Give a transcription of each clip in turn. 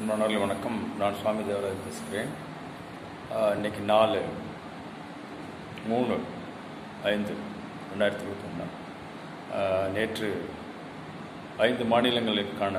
நண்பர்கள் வணக்கம் நான் சுவாமி தேவராஜ் பேசுகிறேன் ஆஹ், இன்னைக்கு நாலு மூணு ஐந்து ரெண்டாயிரத்தி இருபத்தி ஒன்று நேற்று ஐந்து மாநிலங்களுக்கான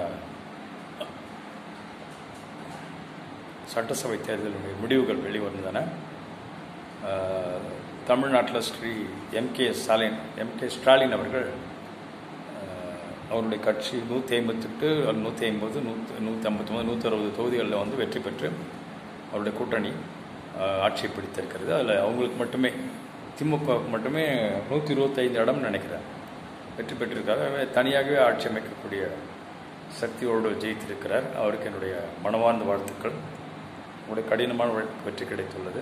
சட்டசபை தேர்தலுடைய முடிவுகள் வெளிவந்தன ஆஹ், தமிழ்நாட்டில் ஸ்ரீ எம்கே ஸ்டாலின் எம்கே ஸ்டாலின் அவர்கள் ஆஹ், அவருடைய கட்சி நூற்றி ஐம்பத்தெட்டு நூற்றி ஐம்பது நூற்றி நூற்றி ஐம்பத்தொம்பது நூற்றி அறுபது தொகுதிகளில் வந்து வெற்றி பெற்று அவருடைய கூட்டணி ஆஹ், ஆட்சியை பிடித்திருக்கிறது அதில் அவங்களுக்கு மட்டுமே திமுகவுக்கு மட்டுமே நூற்றி இருபத்தைந்து இடம் நினைக்கிறேன் வெற்றி பெற்றிருக்காரு எனவே தனியாகவே ஆட்சி அமைக்கக்கூடிய சக்தியோடு ஜெயித்திருக்கிறார் அவருக்கு என்னுடைய மனவார்ந்த வாழ்த்துக்கள் உங்களுடைய கடினமான உழைப்பு வெற்றி கிடைத்துள்ளது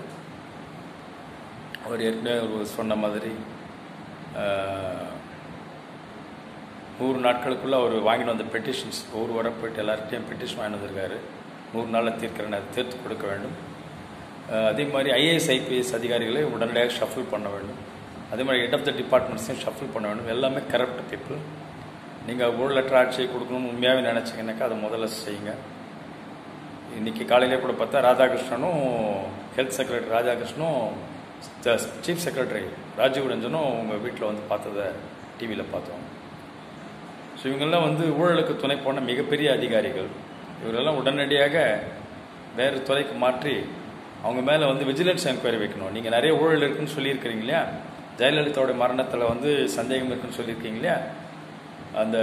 அவர் ஏற்கனவே அவர் சொன்ன மாதிரி ஆஹ், நூறு நாட்களுக்குள்ளே அவர் வாங்கிட்டு வந்த பெட்டிஷன்ஸ் ஒவ்வொரு வர போயிட்டு எல்லார்கிட்டையும் பெட்டிஷன் வாங்கிட்டு வந்திருக்காரு நூறு நாளில் தீர்க்கிறேன் அதை தீர்த்து கொடுக்க வேண்டும் அஹ் அதே மாதிரி ஐஏஎஸ் ஐபிஎஸ் அதிகாரிகளை உடனடியாக ஷஃபில் பண்ண வேண்டும் அதே மாதிரி ஹெட் ஆஃப் த டிபார்ட்மெண்ட்ஸையும் ஷஃபில் பண்ண வேண்டும் எல்லாமே கரப்ட் பீப்புள் நீங்கள் ஒரு லெட்டர் ஆட்சியை கொடுக்கணும்னு உண்மையாகவே நினச்சிங்கனாக்கா அதை முதல்ல செய்யுங்க இன்னைக்கு காலையிலே கூட பார்த்தா ராதாகிருஷ்ணனும் ஹெல்த் செக்ரட்டரி ராதாகிருஷ்ணனும் சீஃப் செக்ரட்டரி ராஜீவ் ரஞ்சனும் உங்கள் வீட்டில் வந்து பார்த்ததை டிவியில் பார்த்தோம் ஸோ இவங்கெல்லாம் வந்து ஊழலுக்கு துணை போன மிகப்பெரிய அதிகாரிகள் இவரெல்லாம் உடனடியாக வேறு துறைக்கு மாற்றி அவங்க மேலே வந்து விஜிலன்ஸ் என்கொயரி வைக்கணும் நீங்கள் நிறைய ஊழல் இருக்குன்னு சொல்லியிருக்கிறீங்க இல்லையா ஜெயலலிதாவோட மரணத்தில் வந்து சந்தேகம் இருக்குன்னு சொல்லியிருக்கீங்க இல்லையா அந்த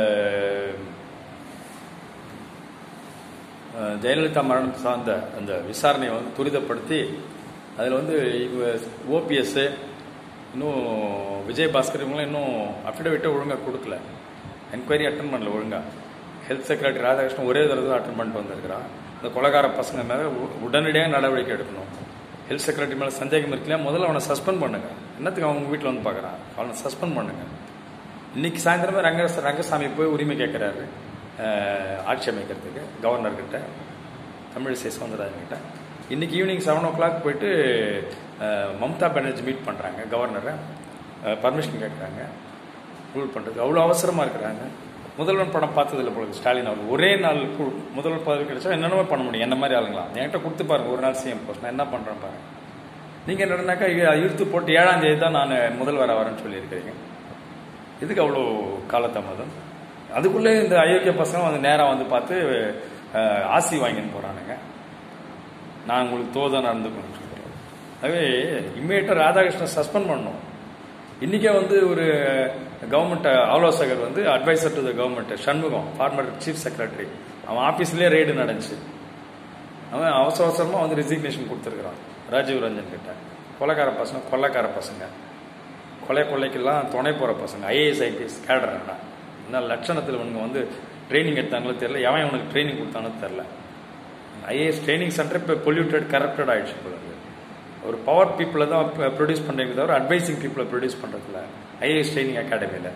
அஹ், ஜெயலலிதா மரணம் சார்ந்த அந்த விசாரணையை வந்து துரிதப்படுத்தி அதில் வந்து ஓபிஎஸ் இன்னும் விஜயபாஸ்கர் இவங்களாம் இன்னும் அஃபிடவிட்டை ஒழுங்காக கொடுக்கல என்கொயரி அட்டன் பண்ணல ஒழுங்காக ஹெல்த் செக்ரட்டரி ராதாகிருஷ்ணன் ஒரே தடவை தான் அட்டன் பண்ணிட்டு வந்திருக்கிறான் இந்த கொலகார பசங்க மேலே உ- உடனடியாக நடவடிக்கை எடுக்கணும் ஹெல்த் செக்ரட்டரி மேலே சந்தேகம் இருக்குல்லையா முதல்ல அவனை சஸ்பெண்ட் பண்ணுங்க என்னத்துக்கு அவங்க வீட்டில் வந்து பார்க்குறான் அவனை சஸ்பெண்ட் பண்ணுங்க இன்னைக்கு சாயந்தரமே ரங்க ரங்கசாமி போய் உரிமை கேட்குறாரு ஆட்சி அமைக்கிறதுக்கு கவர்னர்கிட்ட தமிழிசை சவுந்தரராஜன் கிட்ட இன்னைக்கு ஈவினிங் செவன் ஓ கிளாக் போயிட்டு அஹ், மம்தா பானர்ஜி மீட் பண்ணுறாங்க கவர்னரை பர்மிஷன் கேட்குறாங்க ரூல் பண்ணுறது அவ்வளோ அவசரமாக இருக்கிறாங்க முதல்வன் படம் பார்த்ததில்ல போல இருக்கு ஸ்டாலின் அவர் ஒரே நாள் கு- முதல்வர் பதவி கிடைச்சா என்னென்னமோ பண்ண முடியும் என்ன மாதிரி ஆளுங்களா என்கிட்ட கொடுத்து பாருங்க ஒரு நாள் சிஎம் போஸ்ட் நான் என்ன பண்ணுறேன் பாருங்க நீங்கள் என்னன்னாக்கா இழுத்து போட்டு ஏழாம் தேதி தான் நான் முதல்வர் வரேன்னு சொல்லியிருக்கிறீங்க இதுக்கு அவ்வளோ காலதாமதம் அதுக்குள்ளே இந்த அயோக்கிய பசங்க வந்து நேராக வந்து பார்த்து அஹ், ஆசி வாங்கின்னு போகிறானுங்க நான் உங்களுக்கு தோதா நடந்துக்கணும்னு சொல்கிறேன் அதுவே இம்மீடியட்டாக ராதாகிருஷ்ணன் சஸ்பெண்ட் பண்ணணும் இன்றைக்கே வந்து ஒரு கவர்மெண்ட் ஆலோசகர் வந்து adviser to the government Shanmugam former chief secretary அவன் ஆஃபீஸ்லேயே ரெய்டு நடந்துச்சு அவன் அவசர அவசரமாக வந்து ரெசிக்னேஷன் கொடுத்துருக்குறான் ராஜீவ் ரஞ்சன் கிட்ட கொலைக்கார பசங்க கொள்ளைக்கார பசங்க கொலை கொள்ளைக்கெல்லாம் துணை போகிற பசங்க ஐஏஎஸ் ஐபிஎஸ் கேடுறாங்கடா என்ன லட்சணத்தில் இவனுங்க வந்து ட்ரைனிங் எடுத்தாங்களோ தெரியல எவன் இவனுக்கு ட்ரைனிங் கொடுத்தானோ தெரில ஐஏஎஸ் ட்ரைனிங் சென்டர் இப்போ பொல்யூட்டட் கரப்டட் ஆயிடுச்சு போல இருக்கு. ஒரு பவர் பீப்புளை தான் ப்ரொடியூஸ் பண்ணுறீங்க தவிர அட்வைசிங் பீப்புளை ப்ரொடியூஸ் பண்ணுறதில்ல ஐஏஎஸ் ட்ரைனிங் அகாடமியில்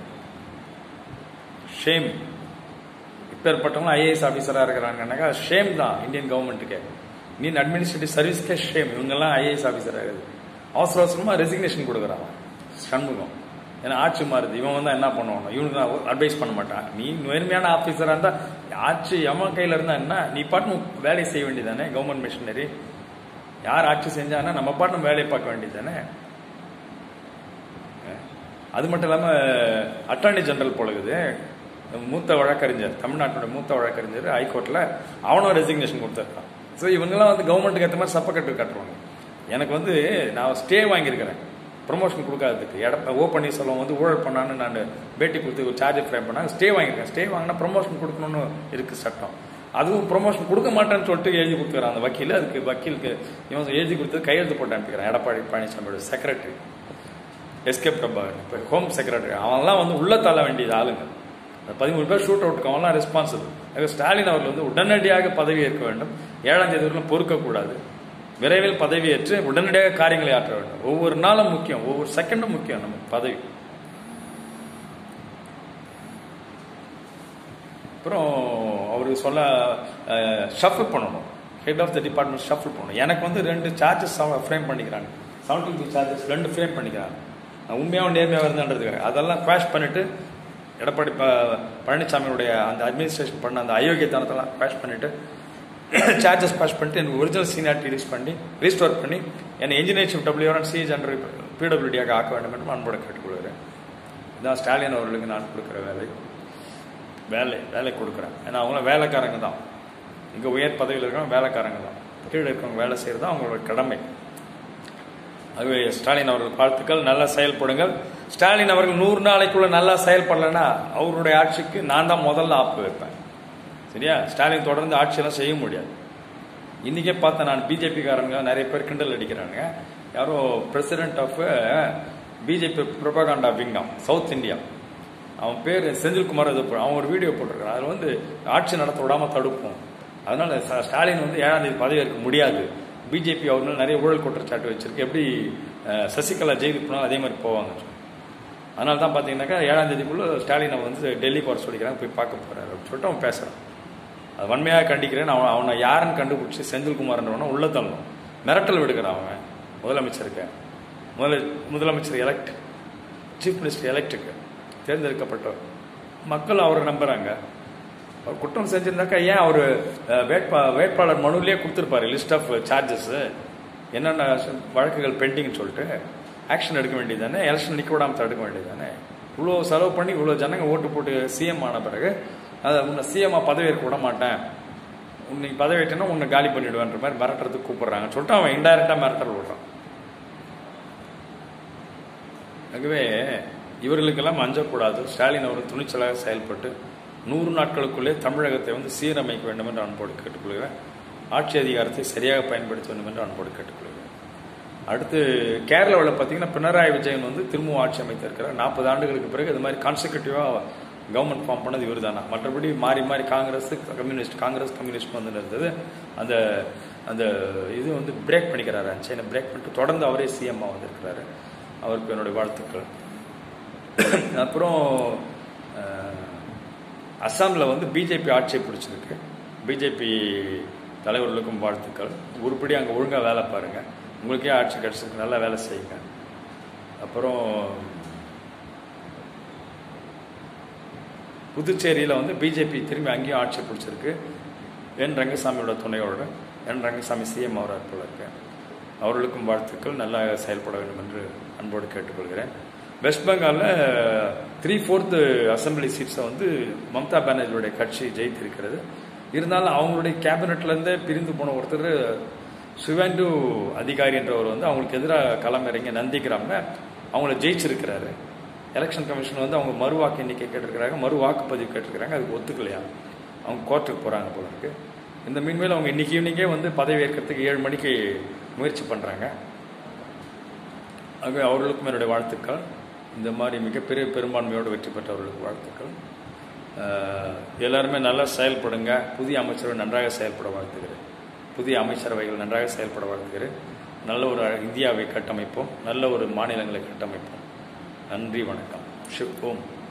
ஷேம் இப்பேற்பட்டவங்க ஐஏஎஸ் ஆஃபீஸராக இருக்கிறாங்கன்னாக்கா ஷேம் தான் இந்தியன் கவர்மெண்ட்டுக்கு இந்தியன் அட்மினிஸ்ட்ரேட்டிவ் சர்வீஸ்க்கே ஷேம் இவங்கெல்லாம் ஐஏஎஸ் ஆஃபீஸர் ஆகுது அவசர அவசரமாக ரெசிக்னேஷன் கொடுக்குறான் சண்முகம் ஏன்னா ஆட்சி மாறுது இவன் வந்து என்ன பண்ணுவான் இவனுக்கு நான் அட்வைஸ் பண்ண மாட்டான் நீ நேர்மையான ஆஃபீஸராக இருந்தால் ஆட்சி எவன் கையில் இருந்தால் என்ன நீ பாட்டு வேலையை செய்ய வேண்டியதானே கவர்மெண்ட் மிஷினரி யார் ஆட்சி செஞ்சாங்கன்னா நம்ம பாட்டு நம்ம வேலையை பார்க்க வேண்டியதானே அது மட்டும் இல்லாமல் அட்டார்னி ஜெனரல் போலகுது மூத்த வழக்கறிஞர் தமிழ்நாட்டோட மூத்த வழக்கறிஞர் ஹைகோர்ட்டில் அவனும் ரெசிக்னேஷன் கொடுத்துருக்கான் ஸோ இவங்கெல்லாம் வந்து கவர்மெண்ட்டுக்கு ஏற்ற மாதிரி சப்பக்கட்டு கட்டுவாங்க எனக்கு வந்து நான் ஸ்டே வாங்கியிருக்கிறேன் ப்ரொமோஷன் கொடுக்காததுக்கு எட ஓ பன்னீர்செல்வம் வந்து ஊழல் பண்ணான்னு நான் பேட்டி கொடுத்து ஒரு சார்ஜ் ஃப்ரேம் பண்ணாங்க ஸ்டே வாங்கியிருக்கேன் ஸ்டே வாங்கினா ப்ரொமோஷன் கொடுக்கணும்னு இருக்குது சட்டம் அதுவும் ப்ரொமோஷன் கொடுக்க மாட்டேன்னு சொல்லிட்டு எழுதி கொடுத்துக்கிறான் அந்த வக்கீல் அதுக்கு வக்கீலுக்கு இவன் எழுதி கொடுத்து கையெழுத்து போட்டு அனுப்பிக்கிறான் எடப்பாடி பழனிசாமியோட செக்ரட்டரி எஸ்கே பிரபாகர் இப்போ ஹோம் செக்ரட்டரி அவன்லாம் வந்து உள்ள தள்ள வேண்டியது ஆளுங்க அந்த பதிமூணு பேர் ஷூட் அவுட்டுக்கு அவன்லாம் ரெஸ்பான்சிபிள் ஆக ஸ்டாலின் அவர்கள் வந்து உடனடியாக பதவி ஏற்க வேண்டும் ஏழாம் தேதி வரையிலும் பொறுக்கக்கூடாது விரைவில் பதவியேற்று உடனடியாக காரியங்களை ஆற்ற வேண்டும் ஒவ்வொரு நாளும் முக்கியம் ஒவ்வொரு செகண்டும் முக்கியம் நமக்கு பதவி அப்புறம் அவர் சொல்ல ஷஃபிள் பண்ணணும் head of the department shuffle பண்ணணும் எனக்கு வந்து ரெண்டு சார்ஜஸ் ஃப்ரேம் பண்ணிக்கிறாங்க செவன்டி டூ சார்ஜஸ் ரெண்டு ஃப்ரேம் பண்ணிக்கிறாங்க நான் உண்மையாகவும் நேர்மையாக இருந்தேன்றதுக்காக அதெல்லாம் கிராஷ் பண்ணிட்டு எடப்பாடி ப பழனிசாமியுடைய அந்த அட்மினிஸ்ட்ரேஷன் பண்ண அந்த அயோக்கியத்தனத்தெல்லாம் கிராஷ் பண்ணிட்டு சார்ஜஸ் பாஸ் பண்ணிட்டு எனக்கு ஒரிஜினல் சீனியாரிட்டி ரிலீஸ் பண்ணி ரீஸ்டோர் பண்ணி என்னை இன்ஜினியர்ஷிப் டபிள்யூஆர் அண்ட் சிஎஸ் அண்டர் பிடபிள்யூடியாக ஆக்க வேண்டும் என்று அன்போடு கேட்டுக்கொள்கிறேன் இதான் ஸ்டாலின் அவர்களுக்கு நான் கொடுக்குற வேலை வேலை வேலை கொடுக்குறேன் ஏன்னா அவங்களும் வேலைக்காரங்க தான் இங்கே உயர் பதவியில் இருக்கிறவங்க வேலைக்காரங்க தான் கீழே இருக்கவங்க வேலை செய்கிறது தான் அவங்களோட கடமை ஆகவே ஸ்டாலின் அவர்கள் வாழ்த்துக்கள் நல்லா செயல்படுங்கள் ஸ்டாலின் அவர்கள் நூறு நாளைக்குள்ள நல்லா செயல்படலைன்னா அவருடைய ஆட்சிக்கு நான் தான் முதல்ல ஆப்பு வைப்பேன் சரியா ஸ்டாலின் தொடர்ந்து ஆட்சியெல்லாம் செய்ய முடியாது இன்றைக்கே பார்த்தேன் நான் பிஜேபிக்காரங்க நிறைய பேர் கிண்டல் அடிக்கிறாங்க யாரோ பிரசிடென்ட் ஆஃப் பிஜேபி ப்ரொபகாண்டா விங்காம் சவுத் இந்தியா அவன் பேர் செந்தில்குமார் இது போ- அவன் ஒரு வீடியோ போட்டிருக்கான் அதில் வந்து ஆட்சி நடத்த விடாம தடுப்போம் அதனால ச- ஸ்டாலின் வந்து ஏழாம் தேதி பதவி ஏற்க முடியாது பிஜேபி அவர் மேல நிறைய ஊழல் குற்றச்சாட்டு வச்சிருக்கு எப்படி அஹ், சசிகலா ஜெயிலுக்கு போனாலும் அதே மாதிரி போவாங்க அதனால தான் பார்த்தீங்கன்னாக்கா ஏழாம் தேதிக்குள்ள ஸ்டாலினை வந்து டெல்லிக்கு வர சொல்லிக்கிறாங்க போய் பார்க்க போறாரு அப்படின்னு சொல்லிட்டு அவன் பேசுறான் அது வன்மையாக கண்டிக்கிறேன் அவன் அவனை யாருன்னு கண்டுபிடிச்சி செந்தில்குமார்ன்றவன உள்ள தள்ளணும் மிரட்டல் விடுக்கிறான் அவன் முதலமைச்சருக்கு முதல முதலமைச்சர் எலெக்ட் சீஃப் மினிஸ்டர் எலெக்டுக்கு தேர்ந்தெடுக்கப்பட்டவர் மக்கள் அவரை நம்புறாங்க அவர் குற்றம் செஞ்சிருந்தாக்கா ஏன் அவர் வேட்பா வேட்பாளர் மனுவிலே கொடுத்துருப்பாரு லிஸ்ட் ஆஃப் சார்ஜஸ் என்னென்ன வழக்குகள் பெண்டிங்னு சொல்லிட்டு ஆக்ஷன் எடுக்க வேண்டியது தானே எலெக்ஷன் நிற்க விடாமல் தடுக்க வேண்டியது தானே இவ்வளோ செலவு பண்ணி இவ்வளோ ஜனங்க ஓட்டு போட்டு சிஎம் ஆன பிறகு அதை உன்னை சிஎம்மா பதவி ஏற்க விட மாட்டேன் உன்னை பதவி ஏற்றனா உன்னை காலி பண்ணிடுவேன்ற மாதிரி மிரட்டுறதுக்கு கூப்பிடுறாங்கன்னு சொல்லிட்டு அவன் இன்டைரக்டாக மிரட்டல் விடுறான் ஆகவே இவர்களுக்கெல்லாம் அஞ்சக்கூடாது ஸ்டாலின் அவர்கள் துணிச்சலாக செயல்பட்டு நூறு நாட்களுக்குள்ளே தமிழகத்தை வந்து சீரமைக்க வேண்டும் என்று அன்போடு கேட்டுக்கொள்கிறேன் ஆட்சி அதிகாரத்தை சரியாக பயன்படுத்த வேண்டும் என்று அன்போடு கேட்டுக்கொள்கிறேன் அடுத்து கேரளாவில் பார்த்தீங்கன்னா பினராயி விஜயன் வந்து திரும்பவும் ஆட்சி அமைத்திருக்கிறார் நாற்பது ஆண்டுகளுக்கு பிறகு இது மாதிரி கான்சிக்யூட்டிவாக கவர்மெண்ட் ஃபார்ம் பண்ணது இவர் தானா மற்றபடி மாறி மாறி காங்கிரஸ் கம்யூனிஸ்ட் காங்கிரஸ் கம்யூனிஸ்ட் வந்து இருந்தது அந்த அந்த இது வந்து பிரேக் பண்ணிக்கிறாரு அந்த செயினை பிரேக் பண்ணிட்டு தொடர்ந்து அவரே சிஎம்மா வந்திருக்கிறாரு அவருக்கு என்னுடைய வாழ்த்துக்கள் அப்புறம் அஹ், அஸ்ஸாமில் வந்து பிஜேபி ஆட்சியை பிடிச்சிருக்கு பிஜேபி தலைவர்களுக்கும் வாழ்த்துக்கள் உருப்படி அங்கே ஒழுங்காக வேலை பாருங்கள் உங்களுக்கே ஆட்சி கிடச்சிருக்கு நல்லா வேலை செய்யுங்க அப்புறம் புதுச்சேரியில் வந்து பிஜேபி திரும்பி அங்கேயும் ஆட்சி பிடிச்சிருக்கு என் ரங்கசாமியோட துணையோடு என் ரங்கசாமி சிஎம் அவராக போல இருக்கு அவர்களுக்கும் வாழ்த்துக்கள் நல்லா செயல்பட வேண்டும் என்று அன்போடு கேட்டுக்கொள்கிறேன் வெஸ்ட் பெங்காலில் த்ரீ ஃபோர்த்து அசம்பிளி சீட்ஸை வந்து மம்தா பானர்ஜியோடைய கட்சி ஜெயித்திருக்கிறது இருந்தாலும் அவங்களுடைய கேபினெட்லேருந்தே பிரிந்து போன ஒருத்தர் சுவேண்டு அதிகாரி என்றவர் வந்து அவங்களுக்கு எதிராக களமிறங்கி நந்திகிராமில் அவங்கள ஜெயிச்சிருக்கிறாரு எலெக்ஷன் கமிஷன் வந்து அவங்க மறு வாக்கு எண்ணிக்கை கேட்டிருக்கிறாங்க மறு வாக்குப்பதிவு கேட்டிருக்கிறாங்க அதுக்கு ஒத்துக்கலையா அவங்க கோர்ட்டுக்கு போகிறாங்க போல இருக்கு இந்த மீன்மேல் அவங்க இன்னைக்கு ஈவினிங்கே வந்து பதவி ஏற்கிறதுக்கு ஏழு மணிக்கு முயற்சி பண்ணுறாங்க ஆகவே அவர்களுக்கும் என்னுடைய வாழ்த்துக்கள் இந்த மாதிரி மிகப்பெரிய பெரும்பான்மையோடு வெற்றி பெற்றவர்களுக்கு வாழ்த்துக்கள் அஹ், எல்லாருமே நல்லா செயல்படுங்க புதிய அமைச்சர்கள் நன்றாக செயல்பட வாழ்த்துகிறேன் புதிய அமைச்சரவைகள் நன்றாக செயல்பட வாழ்த்துகிறேன் நல்ல ஒரு இந்தியாவை கட்டமைப்போம் நல்ல ஒரு மாநிலங்களை கட்டமைப்போம் நன்றி வணக்கம் ஷிப் ஓம்